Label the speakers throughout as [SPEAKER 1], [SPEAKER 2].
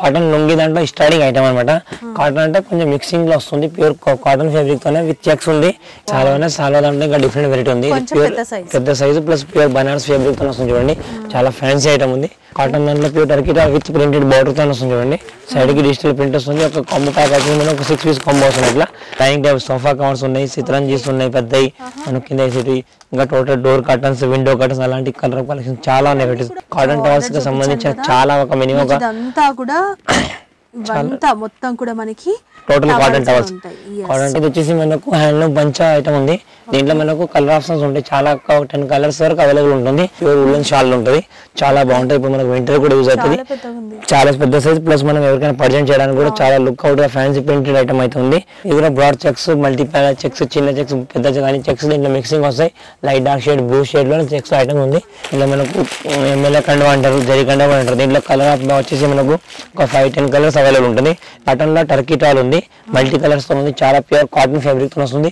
[SPEAKER 1] Cotton lungi దాంట్లో starting item అనమాట cotton అంటే కొంచెం మిక్సింగ్ లో వస్తుంది ప్యూర్ కాటన్ ఫ్యాబ్రిక్ తోనే విత్ చెక్స్ ఉంది చాలా చాలా దాంట్లో ఇంకా డిఫరెంట్ వెరైటీ ఉంది ఇది
[SPEAKER 2] కొంచెం
[SPEAKER 1] pure-
[SPEAKER 2] పెద్ద size.
[SPEAKER 1] పెద్ద size plus pure Banaras fabric తో వస్తుంది చూడండి చాలా ఫ్యాన్సీ ఐటమ్ ఉంది కాటన్ దాంట్లో pure turkey with printed border తో వస్తుంది చూడండి సైడ్ కి డిజిటల్ ప్రింట్ వస్తుంది ఒక కాంబో ప్యాక్ వచ్చింది మనకు ఒక సిక్స్ పీస్ కాంబో వస్తుంది ఇట్లా డైనింగ్ టేబుల్ సోఫా కవర్స్ ఉన్నాయి సిత్రంజీస్ ఉన్నాయి పెద్దవి మనకి కింద వేసేటి ఇంకా total door curtains window curtains అలాంటి కలర్ కలెక్షన్ చాలా ఉన్నాయి వెరైటీస్ కాటన్ టవర్స్ కి సంబంధించిన చాలా ఒక మినిమం ఒక
[SPEAKER 2] ఇదంతా కూడా ఇవంతా మొత్తం కూడా మనకి
[SPEAKER 1] టోటల్ కాటన్
[SPEAKER 2] towels
[SPEAKER 1] టవర్స్
[SPEAKER 2] ఉంటాయి Yes.
[SPEAKER 1] కాటన్ ఇది వచ్చేసి మనకు హ్యాండ్లూమ్ పంచ ఐటమ్ ఉంది దీంట్లో మనకు కలర్ ఆప్షన్స్ ఉంటాయి చాలా టెన్ కలర్స్ వరకు అవైలబుల్ ఉంటుంది ప్యూర్ ఉల్లన్ షాల్ ఉంటుంది చాలా బాగుంటుంది ఇప్పుడు మనకు వింటర్ కూడా యూజ్ అవుతుంది
[SPEAKER 2] చాలా పెద్దగా ఉంది
[SPEAKER 1] చాలా పెద్ద సైజ్ ప్లస్ మనం ఎవరికైనా ప్రజెంట్ చేయడానికి కూడా చాలా లుక్ అవుట్ గా ఫ్యాన్సీ ప్రింటెడ్ ఐటమ్ అయితే ఉంది ఇది కూడా broad checks multi panel checks చిన్న చెక్స్ పెద్ద కానీ చెక్స్ దీంట్లో మిక్సింగ్ వస్తాయి light dark shade blue shade లో చెక్స్ ఐటమ్ ఉంది ఇలా మనకు ఎమ్మెల్యే కండ అంటారు జరి కండ కూడా అంటారు దీంట్లో కలర్ వచ్చేసి మనకు ఒక ఫైవ్ టెన్ కలర్స్ అవైలబుల్ ఉంటుంది కాటన్ లో టర్కీ టాల్ ఉంది మల్టీ కలర్స్ తో ఉంది చాలా ప్యూర్ కాటన్ ఫ్యాబ్రిక్ తో వస్తుంది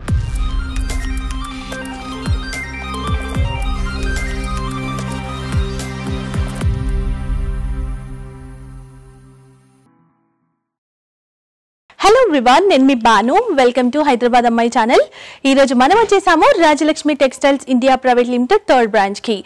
[SPEAKER 2] హలో ఎవ్రీవన్ నేను మీ బాను వెల్కమ్ టు హైదరాబాద్ అమ్మాయి ఛానల్ ఈ రోజు మనం వచ్చేసాము Rajalakshmi textiles India private limited third branch కి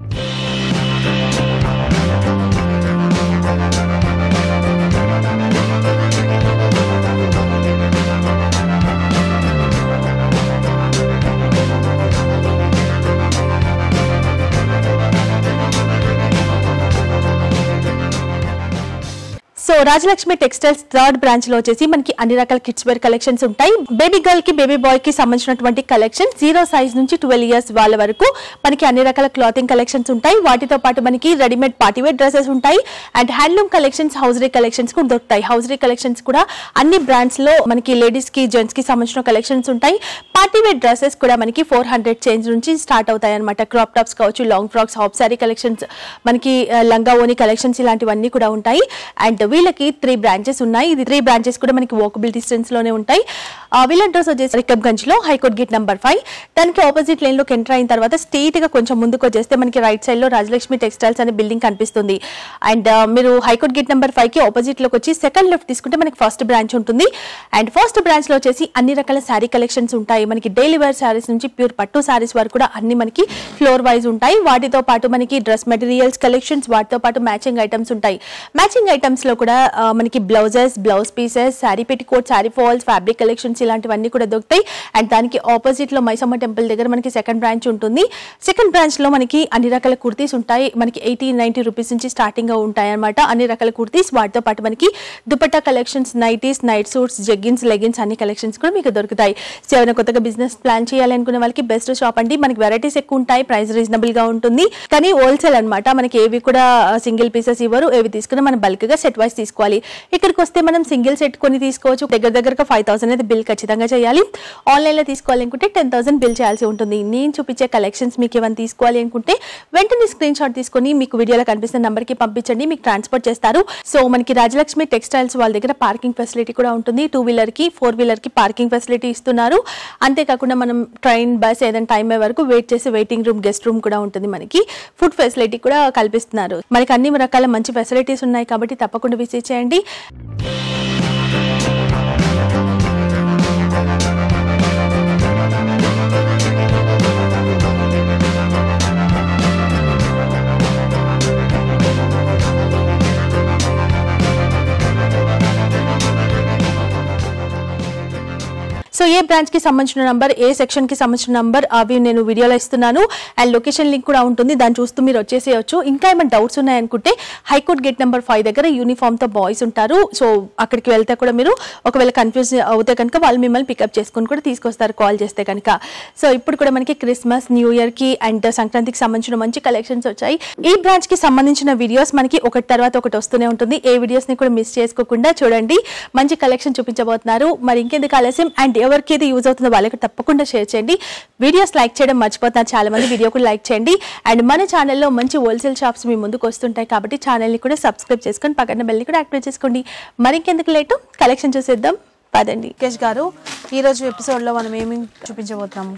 [SPEAKER 2] so Rajalakshmi textiles third branch లో వచ్చేసి మనకి అన్ని రకాల కిడ్స్ వేర్ కలెక్షన్స్ ఉంటాయి బేబీ గర్ల్ కి బేబీ బాయ్ కి సంబంధించినటువంటి కలెక్షన్ జీరో సైజ్ నుంచి ట్వెల్వ్ ఇయర్స్ వాళ్ళ వరకు మనకి అన్ని రకాల క్లాతింగ్ కలెక్షన్స్ ఉంటాయి వాటితో పాటు మనకి రెడీమేడ్ పార్టీవేర్ డ్రెస్సెస్ ఉంటాయి and handloom collections hosiery collections కూడా దొరుకుతాయి హౌజరీ కలెక్షన్స్ కూడా అన్ని బ్రాండ్స్ లో మనకి లేడీస్ కి జెంట్స్ కి సంబంధించిన కలెక్షన్స్ ఉంటాయి పార్టీవేర్ డ్రెస్సెస్ కూడా మనకి ఫోర్ హండ్రెడ్ చేంజ్ నుంచి స్టార్ట్ అవుతాయి అనమాట క్రాప్ టాప్స్ కావచ్చు long frocks half sari collections మనకి ఆ, లంగా ఓని కలెక్షన్స్ ఇలాంటివన్నీ కూడా ఉంటాయి అండ్ వీళ్ళకి త్రీ బ్రాంచెస్ ఉన్నాయి ఇది త్రీ బ్రాంచెస్ కూడా మనకి వాకబుల్ డిస్టెన్స్ లోనే ఉంటాయి ఆ, వీళ్ళ అడ్రస్ వచ్చేసి రికబ్గంజ్ లో హైకోర్ట్ గేట్ నెంబర్ ఫైవ్ దానికి ఆపోజిట్ లైన్ లోకి ఎంటర్ అయిన తర్వాత స్ట్రీట్ గా కొంచెం ముందుకు వచ్చేస్తే మనకి రైట్ సైడ్ లో రాజలక్ష్మి టెక్స్టైల్స్ అనే బిల్డింగ్ కనిపిస్తుంది అండ్ ఆ, మీరు హైకోర్ట్ గేట్ నెంబర్ ఫైవ్ కి ఆపోజిట్ లోకి వచ్చి సెకండ్ లెఫ్ట్ తీసుకుంటే మనకి ఫస్ట్ బ్రాంచ్ ఉంటుంది అండ్ ఫస్ట్ బ్రాంచ్ లో వచ్చేసి అన్ని రకాల శారీ కలెక్షన్స్ ఉంటాయి మనకి డైలీ వేర్ శారీస్ నుంచి ప్యూర్ పట్టు శారీస్ వరకు కూడా అన్ని మనకి ఫ్లోర్ వైజ్ ఉంటాయి వాటితో పాటు మనకి డ్రెస్ మెటీరియల్స్ కలెక్షన్స్ వాటితో పాటు మ్యాచింగ్ ఐటమ్స్ ఉంటాయి మ్యాచింగ్ ఐటమ్స్ లో కూడా ఆ, మనకి blouses blouse pieces sari petticoat sari falls fabric collections ఇలాంటివన్నీ కూడా దొరుకుతాయి అండ్ దానికి ఆపోజిట్ లో మైసమ్మ టెంపుల్ దగ్గర మనకి సెకండ్ బ్రాంచ్ ఉంటుంది సెకండ్ బ్రాంచ్ లో మనకి అన్ని రకాల కుర్తీస్ ఉంటాయి మనకి ఎయిటీ నైన్టీ రూపీస్ నుంచి స్టార్టింగ్ గా ఉంటాయి అనమాట అన్ని రకాల కుర్తీస్ వాటితో పాటు మనకి dupatta collections nighties night suits jeggings leggings అన్ని కలెక్షన్స్ కూడా మీకు దొరుకుతాయి సో ఎవరైనా కొత్తగా బిజినెస్ ప్లాన్ చేయాలనుకునే వాళ్ళకి బెస్ట్ షాప్ అండి మనకి వెరైటీస్ ఎక్కువ ఉంటాయి ప్రైస్ రీజనబుల్ గా ఉంటుంది కానీ హోల్సేల్ అన్నమాట మనకి ఏవి కూడా సింగిల్ పీసెస్ ఇవ్వరు ఏవి తీసుకున్నా మనం బల్క్ గా సెట్ వైస్ తీసుకోవాలి ఇక్కడికి వస్తే మనం సింగిల్ సెట్ కొని తీసుకోవచ్చు దగ్గర దగ్గరగా ఫైవ్ థౌసండ్ అయితే బిల్ ఖచ్చితంగా చేయాలి ఆన్లైన్ లో తీసుకోవాలనుకుంటే టెన్ థౌసండ్ బిల్ చేయాల్సి ఉంటుంది నేను చూపించే కలెక్షన్స్ మీకు ఏమైనా తీసుకోవాలి అనుకుంటే వెంటనే స్క్రీన్ షాట్ తీసుకొని మీకు వీడియోలో కనిపిస్తున్న నంబర్ కి పంపించండి మీకు ట్రాన్స్పోర్ట్ చేస్తారు సో మనకి రాజలక్ష్మి టెక్స్టైల్స్ వాళ్ళ దగ్గర పార్కింగ్ ఫెసిలిటీ కూడా ఉంటుంది టూ వీలర్ కి ఫోర్ వీలర్ కి పార్కింగ్ ఫెసిలిటీ ఇస్తున్నారు అంతేకాకుండా మనం ట్రైన్ బస్ ఏదైనా టైం అయ్యే వరకు వెయిట్ చేసి వెయిటింగ్ రూమ్ గెస్ట్ రూమ్ కూడా ఉంటుంది మనకి ఫుడ్ ఫెసిలిటీ కూడా కల్పిస్తున్నారు మనకి అన్ని రకాల మంచి ఫెసిలిటీస్ ఉన్నాయి కాబట్టి తప్పకుండా విజిట్ చేయండి సో ఏ బ్రాంచ్ కి సంబంధించిన నంబర్ ఏ సెక్షన్ కి సంబంధించిన నంబర్ అవి నేను వీడియోలో ఇస్తున్నాను అండ్ లొకేషన్ లింక్ కూడా ఉంటుంది దాన్ని చూస్తూ మీరు వచ్చేసేయచ్చు ఇంకా ఏమైనా డౌట్స్ ఉన్నాయనుకుంటే హైకోర్ట్ గేట్ నెంబర్ ఫైవ్ దగ్గర యూనిఫామ్ తో బాయ్స్ ఉంటారు సో అక్కడికి వెళ్తే కూడా మీరు ఒకవేళ కన్ఫ్యూజ్ అవుతే కనుక వాళ్ళు మిమ్మల్ని పికప్ చేసుకుని కూడా తీసుకొస్తారు కాల్ చేస్తే కనుక సో ఇప్పుడు కూడా మనకి క్రిస్మస్ న్యూ ఇయర్ కి అండ్ సంక్రాంతికి సంబంధించిన మంచి కలెక్షన్స్ వచ్చాయి ఈ బ్రాంచ్ కి సంబంధించిన వీడియోస్ మనకి ఒకటి తర్వాత ఒకటి వస్తూనే ఉంటుంది ఏ వీడియోస్ ని కూడా మిస్ చేసుకోకుండా చూడండి మంచి కలెక్షన్ చూపించబోతున్నారు మరి ఇంకెందుకు ఆలస్యం అండ్ ఎవరికి ఏది యూజ్ అవుతుందో వాళ్ళకి తప్పకుండా షేర్ చేయండి వీడియోస్ లైక్ చేయడం మర్చిపోతున్నారు చాలా మంది వీడియో కూడా లైక్ చేయండి అండ్ మన ఛానల్లో మంచి హోల్సేల్ షాప్స్ మీ ముందుకు వస్తుంటాయి కాబట్టి ఛానల్ని కూడా సబ్స్క్రైబ్ చేసుకొని పక్కన బెల్ని కూడా యాక్టివేట్ చేసుకోండి మరి ఇంకెందుకు లేటు కలెక్షన్ చూసేద్దాం పదండి కేష్ గారు ఈ రోజు ఎపిసోడ్ లో మనం ఏమి చూపించబోతున్నాము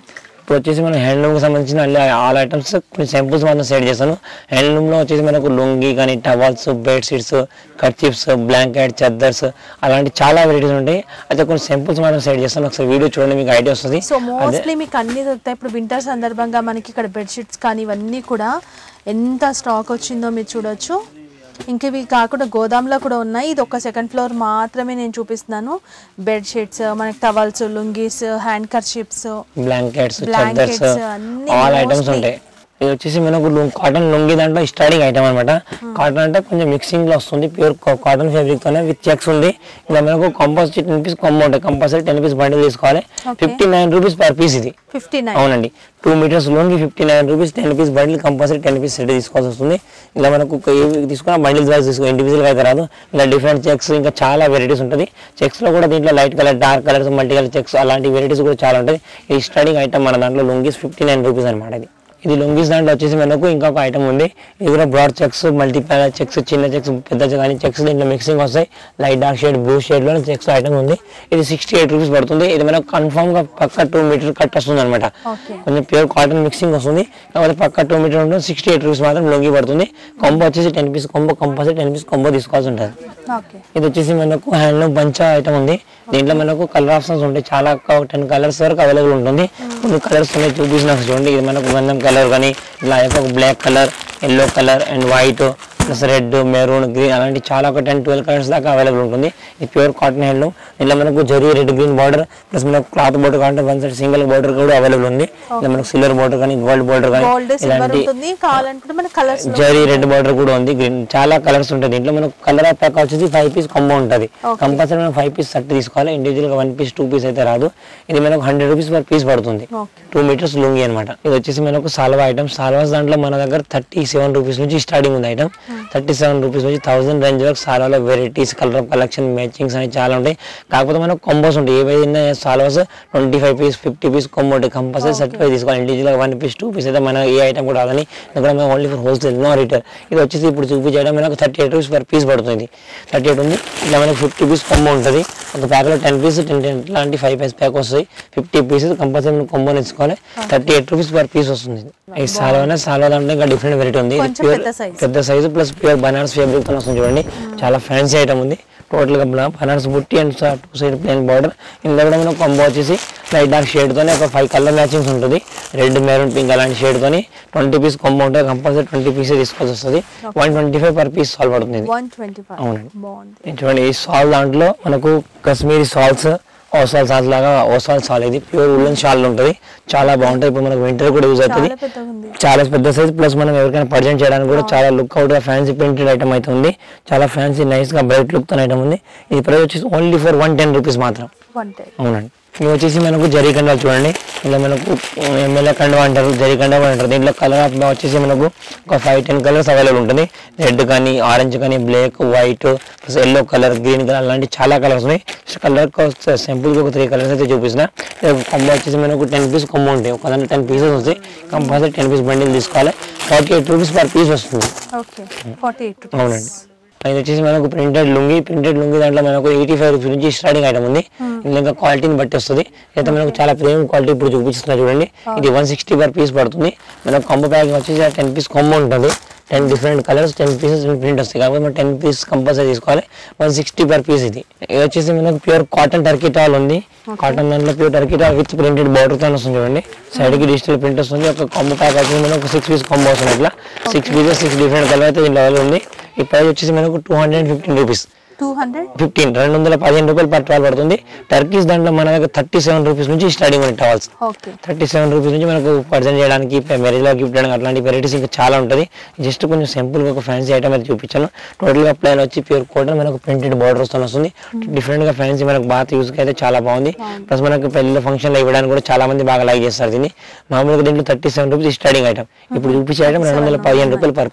[SPEAKER 1] ఇప్పుడు వచ్చేసి మనం హ్యాండ్లూమ్కి సంబంధించిన అన్ని ఆల్ ఐటమ్స్ కొన్ని సింపుల్స్ మాత్రం సెట్ చేస్తాను హ్యాండ్లూమ్లో వచ్చేసి మనకు లుంగి కానీ towels bed sheets kerchiefs blanket chaddars అలాంటి చాలా వెరైటీస్ ఉంటాయి అయితే కొన్ని సింపుల్స్ మాత్రం సెట్ చేస్తాను ఒకసారి వీడియో చూడండి మీకు ఐడియా వస్తుంది
[SPEAKER 2] సో
[SPEAKER 1] అదే
[SPEAKER 2] మోస్ట్లీ మీకు అన్ని దొరుకుతాయి ఇప్పుడు వింటర్ సందర్భంగా మనకి ఇక్కడ బెడ్షీట్స్ కానీ ఇవన్నీ కూడా ఎంత స్టాక్ వచ్చిందో మీరు చూడొచ్చు ఇంక ఇవి కాకుండా గోదాంలో కూడా ఉన్నాయి ఇది ఒక సెకండ్ ఫ్లోర్ మాత్రమే నేను చూపిస్తున్నాను బెడ్షీట్స్ మనకి towels lungis hand kerchiefs
[SPEAKER 1] blankets
[SPEAKER 2] Blankets,
[SPEAKER 1] chaddars
[SPEAKER 2] అన్ని
[SPEAKER 1] ఆల్ ఐటమ్స్
[SPEAKER 2] mostly.
[SPEAKER 1] ఉంటాయి ఇది వచ్చేసి మనకు కాటన్ లొంగి దాంట్లో స్టార్టింగ్ ఐటమ్ అనమాట కాటన్ అంటే కొంచెం మిక్సింగ్ లో వస్తుంది ప్యూర్ కాటన్ ఫ్యాబ్రిక్ తోనే విత్ చెక్స్ ఉంది ఇలా మనకు కంపల్సరీ టెన్ పీస్ కొమ్మ ఉంటాయి కంపల్సరీ టెన్ పీస్ బండిల్ తీసుకోవాలి
[SPEAKER 2] Okay.
[SPEAKER 1] Fifty nine rupees per piece ఇది
[SPEAKER 2] ఫిఫ్టీ నైన్
[SPEAKER 1] అవునండి టూ మీటర్స్ లోన్కి fifty nine rupees ten piece bundle compulsory ten piece set తీసుకోవాల్సి వస్తుంది ఇలా మనకు ఒక ఏవి తీసుకున్నా బండిల్స్ వైజ్ తీసుకో ఇండివిజువల్గా అయితే రాదు ఇలా డిఫరెంట్ చెక్స్ ఇంకా చాలా వెరైటీస్ ఉంటుంది చెక్స్లో కూడా దీంట్లో light colour dark colours multi colour checks అలాంటి వెరైటీస్ కూడా చాలా ఉంటుంది ఈ స్టార్టింగ్ ఐటమ్ మన దాంట్లో లుంగీస్ ఫిఫ్టీ నైన్ రూపీస్ అనమాట ఇది ఇది లుంగీస్ దాంట్లో వచ్చేసి మనకు ఇంకొక ఐటమ్ ఉంది ఇది కూడా బ్రాడ్ చెక్స్ మల్టీప్లైర్ చెక్స్ చిన్న చెక్స్ పెద్ద కానీ చెక్స్ దీంట్లో మిక్సింగ్ వస్తాయి light dark shade blue shade లో చెక్స్ ఐటమ్ ఉంది ఇది సిక్స్టీ ఎయిట్ రూపీస్ పడుతుంది ఇది మనకు కన్ఫర్మ్ గా పక్క టూ మీటర్ కట్ వస్తుంది అనమాట
[SPEAKER 2] ఓకే
[SPEAKER 1] కొంచెం ప్యూర్ కాటన్ మిక్సింగ్ వస్తుంది కాకపోతే పక్క టూ మీటర్ ఉంటుంది సిక్స్టీ ఎయిట్ రూపీస్ మాత్రం లొంగి పడుతుంది కొంబో వచ్చేసి ten piece combo compulsory ten piece combo తీసుకోవాల్సి ఉంటుంది
[SPEAKER 2] ఓకే
[SPEAKER 1] ఇది వచ్చేసి మనకు హ్యాండ్లూమ్ పంచా ఐటమ్ ఉంది దీంట్లో మనకు కలర్ ఆప్షన్స్ ఉంటాయి చాలా టెన్ కలర్స్ వరకు అవైలబుల్ ఉంటుంది కొన్ని కలర్స్ ఉన్నాయి చూపించిన చూడండి ఇది మనకు గంధం కలర్ కానీ ఇలా ఒక black colour yellow colour and white plus red maroon green అలాంటి చాలా ఒక టెన్ ట్వెల్వ్ కలర్స్ దాకా అవైలబుల్ ఉంటుంది ఇది ప్యూర్ కాటన్ హ్యాండ్లూమ్ ఇలా మనకు zari red green border plus మనకు క్లాత్ బోర్డర్ కావాలంటే వన్ సైడ్ సింగిల్ బార్డర్ కూడా అవైలబుల్ ఉంది ఇలా మనకు సిల్వర్ బార్డర్ కానీ గోల్డ్ బార్డర్ కానీ
[SPEAKER 2] గోల్డ్ సిల్వర్
[SPEAKER 1] ఇలాంటి
[SPEAKER 2] ఉంటుంది కావాలనుకుంటే మన కలర్స్
[SPEAKER 1] జరీ రెడ్ బార్డర్ కూడా ఉంది గ్రీన్ చాలా కలర్స్ ఉంటాయి దీంట్లో మనకు కలర్ ప్యాక్ వచ్చేసి ఫైవ్ పీస్ కాంబో ఉంటుంది
[SPEAKER 2] Okay.
[SPEAKER 1] కంపల్సరీ మనం ఫైవ్ పీస్ సెట్ తీసుకోవాలి ఇండివిజువల్ గా వన్ పీస్ టూ పీస్ అయితే రాదు ఇది మనకు హండ్రెడ్ రూపీస్ పర్ పీస్ పడుతుంది
[SPEAKER 2] ఓకే
[SPEAKER 1] టూ మీటర్స్ లుంగి అనమాట ఇది వచ్చేసి మనకు సాల్వా ఐటమ్ సాల్వాస్ దాంట్లో మన దగ్గర థర్టీ సెవెన్ రూపీస్ నుంచి స్టార్టింగ్ ఉంది ఐటమ్ థర్టీ సెవెన్ రూపీస్ నుంచి థౌసండ్ రేంజ్ వరకు సాల్వాలో వెరైటీస్ కలర్ కలెక్షన్ మ్యాచింగ్స్ అనేవి చాలా ఉంటాయి కాకపోతే మనకు కాంబోస్ ఉంటాయి ఏవైనా సాల్వాస్ twenty five piece fifty piece combo ఉంటాయి కంపల్సరీ సర్టిఫై తీసుకోవాలి individual one piece two piece అయితే మన ఏ ఐటమ్ కూడా రాదని ఇక్కడ మనం only for wholesale no retail ఇది వచ్చేసి ఇప్పుడు చూపించడం మనకు thirty eight rupees per piece పడుతుంది థర్టీ ఎయిట్ ఉంది ఇలా మనకు ఫిఫ్టీ పీస్ కొమ్మ ఉంటుంది ఒక ప్యాక్లో టెన్ పీస్ టెన్ టెన్ ఇలాంటి ఫైవ్ పీస్ ప్యాక్ వస్తాయి ఫిఫ్టీ పీసెస్ కంపల్సరీ మనం కొమ్మ తీసుకోవాలి thirty eight rupees per piece వస్తుంది ఈ సాల్వా సాల్వా దాంట్లో ఇంకా డిఫరెంట్ వెరైటీ ఉంది ఇది
[SPEAKER 2] కొంచెం
[SPEAKER 1] ప్యూర్
[SPEAKER 2] పెద్ద size.
[SPEAKER 1] పెద్ద size plus pure Banaras fabric తో వస్తుంది చూడండి చాలా ఫ్యాన్సీ ఐటమ్ ఉంది టోటల్ గా బనారస్ బుట్టి and two side plain border ఇందులో కూడా మనం కొంబో వచ్చేసి లైట్ డార్క్ షేడ్ తోనే ఒక ఫైవ్ కలర్ మ్యాచింగ్స్ ఉంటుంది రెడ్ మెరూన్ పింక్ అలాంటి షేడ్ తోని ట్వంటీ పీస్ కొంబో ఉంటుంది కంపల్సరీ ట్వంటీ పీస్ తీసుకోవాల్సి వస్తుంది one twenty five per piece సాల్వ్ పడుతుంది ఇది.
[SPEAKER 2] వన్ ట్వంటీ ఫైవ్
[SPEAKER 1] అవునండి.
[SPEAKER 2] బాగుంది
[SPEAKER 1] ఇది చూడండి ఈ సాల్ దాంట్లో మనకు కాశ్మీరీ సాల్స్ ఓసాల్ సాల్స్ లాగా ఓసాల్ సాల్ ఇది ప్యూర్ ఉల్లన్ షాల్ ఉంటుంది చాలా బాగుంటుంది ఇప్పుడు మనకు వింటర్ కూడా యూజ్ అవుతుంది
[SPEAKER 2] చాలా పెద్దగా ఉంది
[SPEAKER 1] చాలా పెద్ద సైజ్ ప్లస్ మనం ఎవరికైనా పర్జెంట్ చేయడానికి కూడా చాలా లుక్ అవుట్ గా ఫ్యాన్సీ ప్రింటెడ్ ఐటమ్ అయితే ఉంది చాలా ఫ్యాన్సీ నైస్ గా బ్రైట్ లుక్ తో ఐటమ్ ఉంది ఇది ప్రైస్ వచ్చేసి only for one ten rupees మాత్రం
[SPEAKER 2] వన్ టెన్
[SPEAKER 1] అవునండి ఇవి వచ్చేసి మనకు జరీ కండాలు చూడండి ఇలా మనకు ఎమ్మెల్యే కండ అంటారు జరీ కండ కూడా అంటారు దీంట్లో కలర్ వచ్చేసి మనకు ఒక ఫైవ్ టెన్ కలర్స్ అవైలబుల్ ఉంటుంది రెడ్ కానీ ఆరెంజ్ కానీ black white plus yellow colour green colour అలాంటి చాలా కలర్స్ ఉన్నాయి కలర్ సింపుల్గా ఒక త్రీ కలర్స్ అయితే చూపిస్తున్నా కొమ్మ వచ్చేసి మనకు టెన్ పీస్ కొమ్మ ఉంటాయి ఒక దాంట్లో టెన్ పీసెస్ వస్తాయి కంపల్సరీ టెన్ పీస్ బండిల్ తీసుకోవాలి forty eight rupees per piece వస్తుంది
[SPEAKER 2] ఓకే ఫార్టీ ఎయిట్
[SPEAKER 1] అవునండి ఇది వచ్చేసి మనకు ప్రింటెడ్ లుంగి ప్రింటెడ్ లుంగి దాంట్లో మనకు ఎయిటీ ఫైవ్ రూపీస్ నుంచి స్టార్టింగ్ ఐటమ్ ఉంది ఇందులో ఇంకా క్వాలిటీని బట్టి వస్తుంది అయితే మనకు చాలా ప్రీమియం క్వాలిటీ ఇప్పుడు చూపిస్తున్నా చూడండి ఇది వన్ సిక్స్టీ పర్ పీస్ పడుతుంది మనకు కాంబో ప్యాకింగ్ వచ్చేసి టెన్ పీస్ కాంబో ఉంటుంది ten different colours ten pieces print వస్తాయి కాబట్టి మనం టెన్ పీస్ కంపల్సరీ తీసుకోవాలి వన్ సిక్స్టీ పర్ పీస్ ఇది ఇది వచ్చేసి మనకు ప్యూర్ కాటన్ టర్కీ టాల్ ఉంది కాటన్ దాంట్లో pure turkey towel with printed border తో వస్తుంది చూడండి సైడ్ కి డిజిటల్ ప్రింట్ వస్తుంది ఒక కాంబో ప్యాక్ వచ్చేసి మనకు సిక్స్ పీస్ కాంబో వస్తుంది ఇట్లా six pieces six different colour అయితే దీంట్లో available ఉంది ఈ ప్రైస్ వచ్చేసి మనకు two hundred fifteen rupees
[SPEAKER 2] two hundred
[SPEAKER 1] fifteen రెండు వందల పదిహేను రూపాయలు పర్ టవల్ పడుతుంది టర్కీస్ దాంట్లో మన దగ్గర థర్టీ సెవెన్ రూపీస్ నుంచి స్టార్టింగ్ ఉంది towels
[SPEAKER 2] okay
[SPEAKER 1] thirty seven rupees నుంచి మనకు పర్సెంట్ చేయడానికి మ్యారేజ్ లో గిఫ్ట్ చేయడానికి అట్లాంటి వెరైటీస్ ఇంకా చాలా ఉంటుంది జస్ట్ కొంచెం సింపుల్ గా ఒక ఫ్యాన్సీ ఐటమ్ అయితే చూపించాను టోటల్ గా ప్లాన్ వచ్చి ప్యూర్ కాటన్ మనకు ప్రింటెడ్ బార్డర్స్ తో వస్తుంది డిఫరెంట్ గా ఫ్యాన్సీ మనకు బాత్ యూస్ అయితే చాలా బాగుంది ప్లస్ మనకు పెళ్లి ఫంక్షన్ లో ఇవ్వడానికి కూడా చాలా మంది బాగా లైక్ చేస్తారు దీన్ని మామూలుగా దీంట్లో thirty seven rupees starting item ఇప్పుడు చూపించే ఐటమ్ రెండు వందల పదిహేను రూపాయలు పర్ పీస్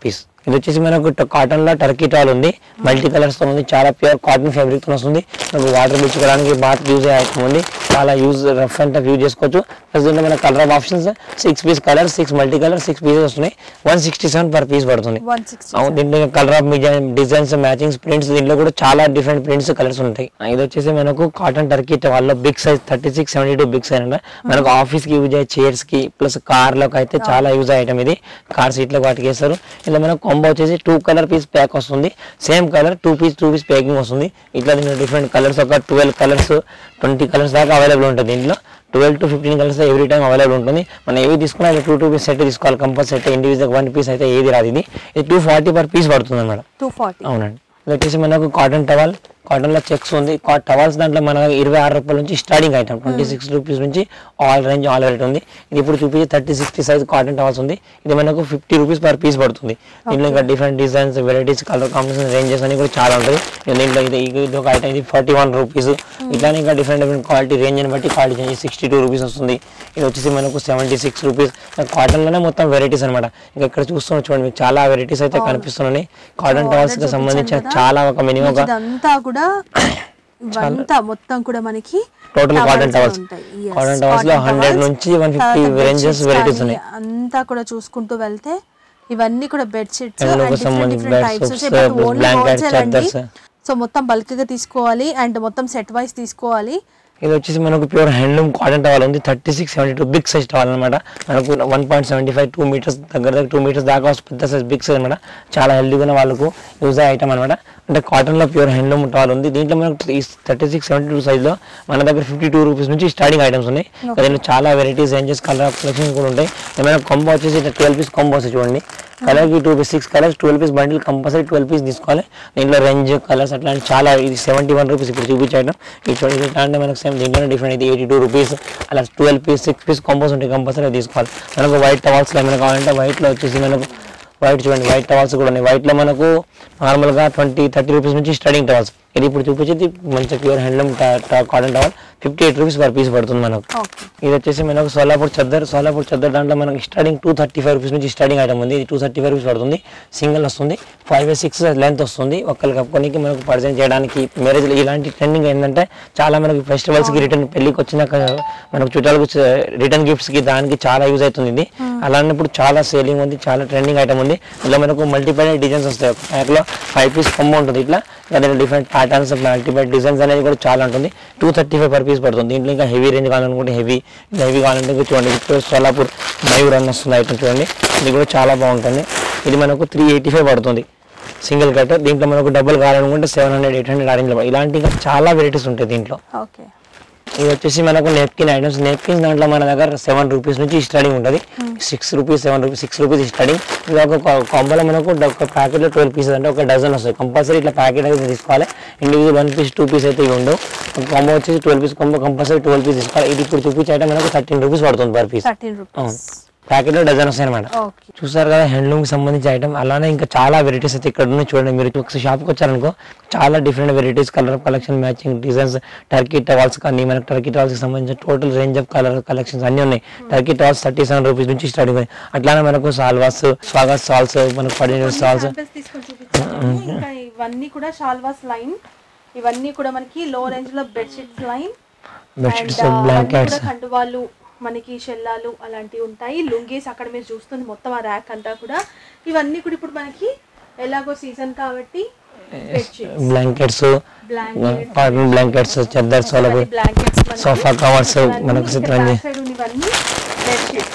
[SPEAKER 1] ఇది వచ్చేసి మనకు కాటన్ లో టర్కీ టాల్ ఉంది మల్టీ కలర్స్ తో ఉంది చాలా ప్యూర్ కాటన్ ఫ్యాబ్రిక్ తో వస్తుంది మనకు వాటర్ పిచ్చుకోవడానికి బాత్ యూజ్ అయ్యే ఐటమ్ ఉంది చాలా use rough and tough use చేసుకోవచ్చు ప్లస్ దీంట్లో మన colour of options six piece colour six multi colour six pieces వస్తున్నాయి one sixty seven per piece పడుతుంది
[SPEAKER 2] వన్ సిక్స్టీ
[SPEAKER 1] అవును దీంట్లో colour of designs matching prints దీంట్లో కూడా చాలా డిఫరెంట్ ప్రింట్స్ కలర్స్ ఉంటాయి ఇది వచ్చేసి మనకు కాటన్ టర్కీ వాళ్ళ big size thirty six seventy two big size అంటే మనకు ఆఫీస్ కి యూజ్ అయ్యే చైర్స్ కి ప్లస్ కార్ లకు అయితే చాలా యూజ్ అయ్యే ఐటమ్ ఇది కార్ సీట్లకు వాటికి వేస్తారు ఇలా మనకు కొంబో వచ్చేసి టూ కలర్ పీస్ ప్యాక్ వస్తుంది same colour two piece two piece packing వస్తుంది ఇట్లా దీంట్లో డిఫరెంట్ కలర్స్ ఒక ట్వెల్వ్ కలర్స్ ట్వంటీ కలర్స్ దాకా అవైలబుల్ ఉంటుంది దీంట్లో twelve to fifteen colours every time available ఉంటుంది మనం ఏవి తీసుకున్నా అది టూ టూ పీస్ సెట్ తీసుకోవాలి compulsory set individual one piece అయితే ఏది రాదు ఇది ఇది టూ ఫార్టీ పర్ పీస్ పడుతుంది మేడం
[SPEAKER 2] టూ ఫార్టీ
[SPEAKER 1] అవునండి ఇది వచ్చేసి మనకు కాటన్ టవల్ కాటన్ లో చెక్స్ ఉంది టవల్స్ దాంట్లో మన ఇరవై ఆరు రూపాయల నుంచి starting item twenty six rupees నుంచి ఆల్ రేంజ్ ఆల్ వెరైటీ ఉంది ఇది ఇప్పుడు చూపించి thirty sixty size cotton towels ఉంది ఇది మనకు ఫిఫ్టీ రూపీస్ పర్ పీస్ పడుతుంది దీంట్లో ఇంకా different designs varieties colour combination ranges అన్ని కూడా చాలా ఉంటాయి ఇక దీంట్లో ఇది ఇది ఒక ఐటమ్ ఇది ఫార్టీ వన్ రూపీస్ ఇట్లానే ఇంకా డిఫరెంట్ డిఫరెంట్ క్వాలిటీ రేంజ్ అని బట్టి quality change sixty two rupees వస్తుంది ఇది వచ్చేసి మనకు సెవెంటీ సిక్స్ రూపీస్ కాటన్ లోనే మొత్తం వెరైటీస్ అనమాట ఇంకా ఇక్కడ చూస్తున్నా చూడండి మీకు చాలా వెరైటీస్ అయితే కనిపిస్తున్నాయి కాటన్ టవల్స్ కి సంబంధించిన చాలా ఒక మినిమం ఒక
[SPEAKER 2] ఇదంతా కూడా ఇవంతా మొత్తం కూడా మనకి
[SPEAKER 1] టోటల్ కాటన్ టవల్స్
[SPEAKER 2] ఉంటాయి. Yes,
[SPEAKER 1] కాటన్ టవల్స్ లో
[SPEAKER 2] cotton
[SPEAKER 1] హండ్రెడ్
[SPEAKER 2] towels.
[SPEAKER 1] నుంచి వన్ ఫిఫ్టీ
[SPEAKER 2] తర్వాత
[SPEAKER 1] రేంజెస్
[SPEAKER 2] bedsheets
[SPEAKER 1] వెరైటీస్
[SPEAKER 2] కానీ
[SPEAKER 1] ఉన్నాయి
[SPEAKER 2] అంతా కూడా చూసుకుంటూ వెళ్తే ఇవన్నీ కూడా బెడ్ షీట్స్
[SPEAKER 1] అందులో ఒక సంబంధించిన bed soaps, plus blankets, chaddars.
[SPEAKER 2] So మొత్తం బల్క్ గా తీసుకోవాలి అండ్ మొత్తం సెట్ వైస్ తీసుకోవాలి
[SPEAKER 1] ఇది వచ్చేసి మనకు ప్యూర్ హ్యాండ్లూమ్ కాటన్ టవల్ ఉంది thirty six seventy two big size towel అనమాట మనకు one point seventy five two meters దగ్గర దగ్గర టూ మీటర్స్ దాకా వస్తుంది. పెద్ద సైజ్ బిగ్ సైజ్ అనమాట చాలా హెల్దీగా వాళ్ళకు యూజ్ అయ్యే ఐటమ్ అనమాట అంటే కాటన్ లో ప్యూర్ హ్యాండ్లూమ్ టవల్ ఉంది దీంట్లో మనకు thirty six seventy two size లో మన దగ్గర ఫిఫ్టీ టూ రూపీస్ నుంచి స్టార్టింగ్ ఐటమ్స్ ఉన్నాయి దీంట్లో చాలా వెరైటీస్ రేంజెస్ కలర్ కలెక్షన్స్ కూడా ఉంటాయి ఏమైనా కొంబో వచ్చేసి ఇట్లా ట్వెల్వ్ పీస్ కొంబో వస్తాయి చూడండి కలర్ కి two piece six colours twelve piece bundle compulsory twelve piece తీసుకోవాలి దీంట్లో రేంజ్ కలర్స్ అట్లాంటి చాలా ఇది సెవెంటీ వన్ రూపీస్ ఇప్పుడు చూపించడం ఈ చూడండి ఇట్లా అంటే మనకు సేమ్ దీంట్లో డిఫరెంట్ ఇది ఎయిటీ టూ రూపీస్ అలా twelve piece six piece combos ఉంటాయి కంపల్సరీ తీసుకోవాలి మనకు వైట్ టవాల్స్ ఏమైనా కావాలంటే white లో వచ్చేసి మనకు వైట్ చూడండి వైట్ టవాల్స్ కూడా ఉన్నాయి White లో మనకు నార్మల్గా ట్వంటీ థర్టీ రూపీస్ నుంచి స్టార్టింగ్ టవాల్స్ ఇది ఇప్పుడు చూపించేది మంచి pure handloom cotton towel fifty eight rupees per piece పడుతుంది మనకు
[SPEAKER 2] ఓకే
[SPEAKER 1] ఇది వచ్చేసి మనకు సోలాపూర్ చద్దర్ సోలాపూర్ చద్దర్ దాంట్లో మనకి starting two thirty five rupees నుంచి స్టార్టింగ్ ఐటమ్ ఉంది ఇది టూ థర్టీ ఫైవ్ రూపీస్ పడుతుంది సింగిల్ వస్తుంది ఫైవ్ బై సిక్స్ లెంత్ వస్తుంది ఒక్కరికి కప్పుకోనికి మనకు పర్సెంట్ చేయడానికి మ్యారేజ్ ఇలాంటి ట్రెండింగ్ ఏంటంటే చాలా మనకి ఫెస్టివల్స్ కి రిటర్న్ పెళ్లికి వచ్చినాక మనకు చుట్టాలకు రిటర్న్ గిఫ్ట్స్ కి దానికి చాలా యూజ్ అవుతుంది ఇది అలాంటప్పుడు చాలా సేలింగ్ ఉంది చాలా ట్రెండింగ్ ఐటమ్ ఉంది ఇలా మనకు మల్టిపల్ డిజైన్స్ వస్తాయి ఒక ప్యాక్ లో ఫైవ్ పీస్ కొమ్మ ఉంటుంది ఇట్లా అదే డిఫరెంట్ ప్యాటర్న్స్ మల్టిపల్ డిజైన్స్ అనేది కూడా చాలా ఉంటుంది two thirty five per piece పడుతుంది దీంట్లో ఇంకా హెవీ రేంజ్ కావాలనుకుంటే హెవీ హెవీ కావాలంటే ఇంకా చూడండి ఇప్పుడు సోలాపూర్ మయూర్ అని వస్తుంది ఐటమ్ చూడండి ఇది కూడా చాలా బాగుంటుంది ఇది మనకు త్రీ ఎయిటీ ఫైవ్ పడుతుంది సింగిల్ కట్ దీంట్లో మనకు డబుల్ కావాలనుకుంటే seven hundred eight hundred range ఇలాంటి ఇంకా చాలా వెరైటీస్ ఉంటాయి దీంట్లో
[SPEAKER 2] ఓకే
[SPEAKER 1] ఇది వచ్చేసి మనకు నెప్కిన్ ఐటమ్స్ నెప్కిన్ దాంట్లో మన దగ్గర సెవెన్ రూపీస్ నుంచి స్టార్టింగ్ ఉంటుంది six rupees seven rupees six rupees starting ఇది ఒక కాంబోలో మనకు ఒక ప్యాకెట్లో ట్వెల్వ్ పీసెస్ అంటే ఒక డజన్ వస్తాయి కంపల్సరీ ఇట్లా ప్యాకెట్ అయితే తీసుకోవాలి individual one piece two piece అయితే ఇవి ఉండవు కాంబో వచ్చేసి twelve piece combo compulsory twelve piece తీసుకోవాలి ఇది ఇప్పుడు చూపించే ఐటమ్ మనకు థర్టీన్ రూపీస్ పడుతుంది పర్ పీస్
[SPEAKER 2] థర్టీన్
[SPEAKER 1] అవును
[SPEAKER 2] రూపీస్
[SPEAKER 1] ప్యాకెట్లో డజన్ వస్తాయి అనమాట
[SPEAKER 2] ఓకే
[SPEAKER 1] చూసారు కదా హ్యాండ్లూమ్ కి సంబంధించి ఐటమ్ అలానే ఇంకా చాలా వెరైటీస్ అయితే ఇక్కడ ఉన్నాయి చూడండి మీరు ఒకసారి షాప్కి వచ్చారనుకో చాలా different varieties colour collection matching designs turkey towels కానీ మనకి టర్కీ టవాల్స్ కి సంబంధించిన total range of colour collections అన్ని ఉన్నాయి turkey towels thirty seven rupees నుంచి స్టార్టింగ్ ఉన్నాయి అట్లానే మనకు సాల్వాస్ స్వాగత్ సాల్స్ మనకు పడిన సాల్స్
[SPEAKER 2] samples తీసుకొని చూపించాను ఇంకా ఇవన్నీ కూడా షాల్వాస్ లైన్ ఇవన్నీ కూడా మనకి లో రేంజ్ లో bed sheets line
[SPEAKER 1] bedsheets blankets
[SPEAKER 2] కండువాలు మనకి షెల్లాలు అలాంటివి ఉంటాయి లుంగీస్ అక్కడ మీరు చూస్తుంది మొత్తం ఆ ర్యాక్ అంతా కూడా ఇవన్నీ కూడా ఇప్పుడు మనకి ఎలాగో సీజన్ కాబట్టి bedsheets
[SPEAKER 1] blankets
[SPEAKER 2] blanket
[SPEAKER 1] cotton blankets చెద్దర్ సోలబు
[SPEAKER 2] బ్లాంకెట్స్
[SPEAKER 1] సోఫా కవర్స్ మనకు చిత్రంజి
[SPEAKER 2] ఇవన్నీ బెడ్షీట్స్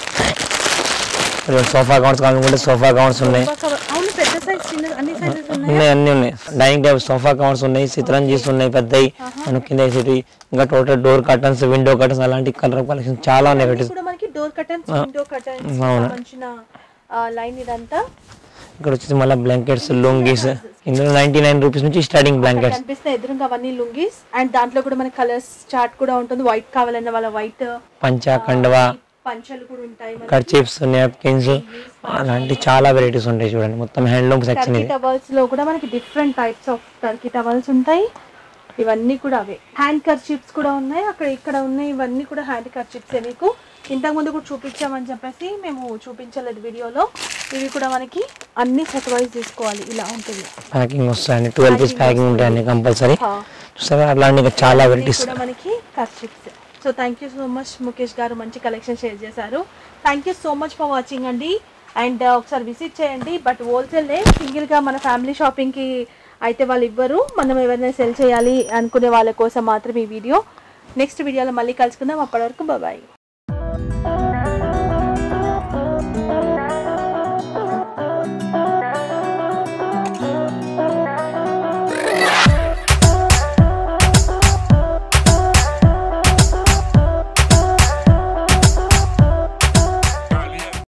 [SPEAKER 1] సోఫా కవర్స్ కావాలనుకుంటే సోఫా కవర్స్ ఉన్నాయి
[SPEAKER 2] అవును పెద్ద సైజ్ చిన్న అన్ని సైజెస్ ఉన్నాయి
[SPEAKER 1] ఉన్నాయి అన్ని ఉన్నాయి డైనింగ్ టేబుల్ సోఫా కవర్స్ ఉన్నాయి చిత్రంజీస్ ఉన్నాయి పెద్దవి మనకి కింద వేసేటి ఇంకా total door curtains window curtains అలాంటి కలర్ కలెక్షన్ చాలా ఉన్నాయి
[SPEAKER 2] ఇవన్నీ
[SPEAKER 1] varieties.
[SPEAKER 2] కూడా మనకి డోర్ కర్టన్స్ విండో కర్టన్స్
[SPEAKER 1] అవును.
[SPEAKER 2] సంబంధించిన లైన్ ఇదంతా
[SPEAKER 1] ఇక్కడ వచ్చేసి మళ్ళీ బ్లాంకెట్స్ లుంగీస్ ఇందులో నైన్టీ నైన్ రూపీస్ నుంచి స్టార్టింగ్ బ్లాంకెట్స్
[SPEAKER 2] కనిపిస్తే ఎదురుగా అవన్నీ లుంగీస్ అండ్ దాంట్లో కూడా మనకి కలర్స్ చార్ట్ కూడా ఉంటుంది వైట్ కావాలన్న వాళ్ళ వైట్
[SPEAKER 1] పంచా కండవా
[SPEAKER 2] పంచలు కూడా ఉంటాయి మనకి
[SPEAKER 1] కర్చీఫ్స్ నాప్కిన్స్ అలాంటి చాలా వెరైటీస్ ఉంటాయి చూడండి మొత్తం హ్యాండ్లూమ్ సెక్షన్
[SPEAKER 2] టర్కీ
[SPEAKER 1] ఇది
[SPEAKER 2] టవల్స్ లో కూడా మనకి different types of turkey towels ఉంటాయి ఇవన్నీ కూడా అవే హ్యాండ్ కర్చిప్స్ కూడా ఉన్నాయి అక్కడ ఇక్కడ ఉన్నాయి ఇవన్నీ కూడా హ్యాండ్ కర్చిప్సే మీకు ఇంతకుముందు కూడా చూపించామని చెప్పేసి మేము చూపించలేదు వీడియోలో ఇవి కూడా మనకి అన్ని సెట్ వైజ్ తీసుకోవాలి ఇలా ఉంటుంది
[SPEAKER 1] ప్యాకింగ్ వస్తాయండి ట్వెల్వ్ పీస్ ప్యాకింగ్ ఉంటాయండి కంపల్సరీ
[SPEAKER 2] హా.
[SPEAKER 1] చూస్తారా అట్లాంటి ఇంకా చాలా
[SPEAKER 2] ఇవన్నీ
[SPEAKER 1] వెరైటీస్
[SPEAKER 2] కూడా మనకి kerchiefs so thank you so much Mukesh garu మంచి కలెక్షన్ షేర్ చేశారు thank you so much for watching అండి అండ్ ఒకసారి విజిట్ చేయండి బట్ హోల్సేల్లే సింగిల్గా మన ఫ్యామిలీ షాపింగ్కి అయితే వాళ్ళు ఇవ్వరు మనం ఎవరైనా సెల్ చేయాలి అనుకునే వాళ్ళ కోసం మాత్రం ఈ వీడియో నెక్స్ట్ వీడియోలో మళ్ళీ కలుసుకుందాం అప్పటి వరకు బాయ్